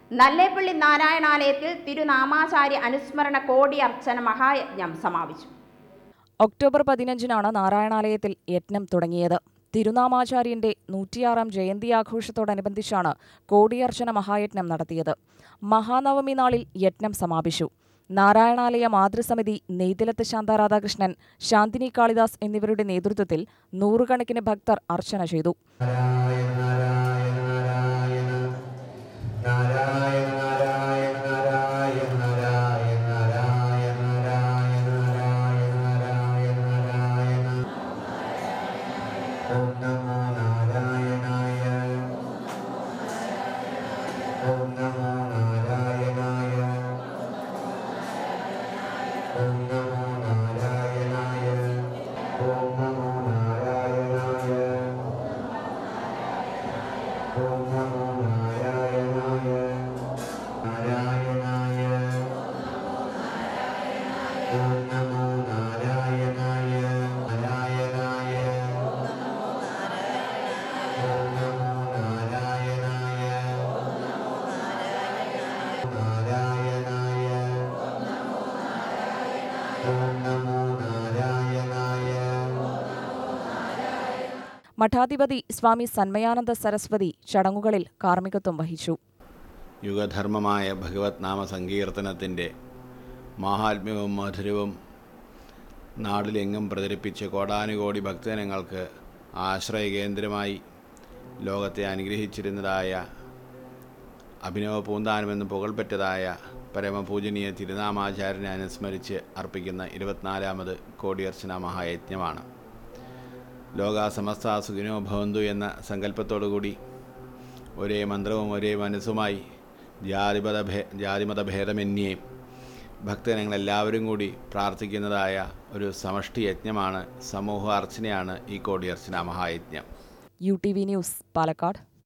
നല്ലേപ്പള്ളി നാരായണാലയത്തിൽ തിരുനാമാചാര്യ അനുസ്മരണ കോടി അർച്ചന മഹായജ്ഞം സമാപിച്ചു ഒക്ടോബർ പതിനഞ്ചിനാണ് നാരായണാലയത്തിൽ യജ്ഞം തുടങ്ങിയത് തിരുനാമാചാര്യന്റെ നൂറ്റിയാറാം ജയന്തി ആഘോഷത്തോടനുബന്ധിച്ചാണ് കോടിയർച്ചന മഹായജ്ഞം നടത്തിയത് മഹാനവമി നാളിൽ യജ്ഞം സമാപിച്ചു നാരായണാലയ മാതൃസമിതി നെയ്തിലത്ത് ശാന്ത രാധാകൃഷ്ണൻ ശാന്തിനി കാളിദാസ് എന്നിവരുടെ നേതൃത്വത്തിൽ നൂറുകണക്കിന് ഭക്തർ അർച്ചന ചെയ്തു ഓം നമോ നാരായണായ ഓം നമോ നാരായണായ ഓം നമോ നാരായണായ ഓം നമോ നാരായണായ ഓം നമോ നാരായണായ നാരായണായ ഓം നമോ നാരായണായ നാരായണായ ഓം നമോ നാരായണായ നാരായണായ ഓം നമോ നാരായണായ മഠാധിപതി സ്വാമി സന്മയാനന്ദ സരസ്വതി ചടങ്ങുകളിൽ കാർമ്മികത്വം വഹിച്ചു യുഗധർമ്മമായ ഭഗവത് നാമ സങ്കീർത്തനത്തിൻ്റെ മാഹാത്മ്യവും മധുരവും നാടിലെങ്ങും പ്രചരിപ്പിച്ച് കോടാനുകോടി ഭക്തജനങ്ങൾക്ക് ആശ്രയ കേന്ദ്രമായി ലോകത്തെ അനുഗ്രഹിച്ചിരുന്നതായ അഭിനവ പൂന്താനമെന്ന് പുകൾപെറ്റതായ പരമപൂജനീയ തിരുനാമാചാര്യനെ അനുസ്മരിച്ച് അർപ്പിക്കുന്ന ഇരുപത്തിനാലാമത് കോടിയർച്ചന മഹായജ്ഞമാണ് ലോകാസമസ്ത സുഖിനോ ഭവന്തു എന്ന സങ്കല്പത്തോടുകൂടി ഒരേ മന്ത്രവും ഒരേ മനസ്സുമായി ജാതിമത ഭേ ജാതിമത ഭേദമന്യേ ഭക്തജനങ്ങളെല്ലാവരും കൂടി പ്രാർത്ഥിക്കുന്നതായ ഒരു സമഷ്ടി യജ്ഞമാണ് സമൂഹ അർച്ചനയാണ് ഈ കോടിയർച്ചന മഹായജ്ഞം U T V news Palakkad